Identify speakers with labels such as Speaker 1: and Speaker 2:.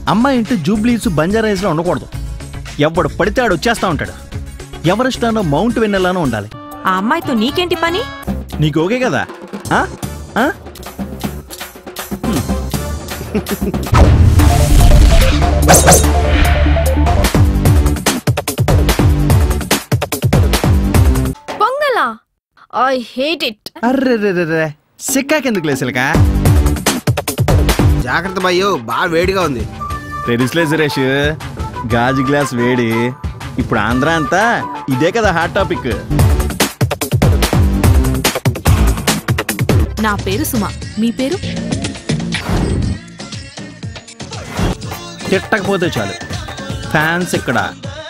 Speaker 1: అమ్మాయి ఇంటి జూబ్లీస్ బంజారాయిస్లో ఉండకూడదు ఎవడు పడితే ఆడు వచ్చేస్తా ఉంటాడు ఎవరిష్టానో మౌంట్ వెన్నెలానో ఉండాలి
Speaker 2: ఆ అమ్మాయితో నీకేంటి పని
Speaker 1: నీకు ఓకే కదా ఆ? ఆ?
Speaker 3: పొంగలా ఐ హేట్ ఇట్
Speaker 1: అర్రెర్రెర్రె సిక్కాకెందుకు లేసలకా
Speaker 4: జాగ్రత్త భయ్యో బాగా వేడిగా ఉంది
Speaker 1: తెలుసులే సురేష్ గాజు గ్లాస్ వేడి ఇప్పుడు ఆంధ్ర అంతా ఇదే కదా హాట్ టాపిక్
Speaker 2: నా పేరు సుమ మీ పేరు
Speaker 1: తిట్టకపోతే చాలు ఫ్యాన్స్ ఇక్కడ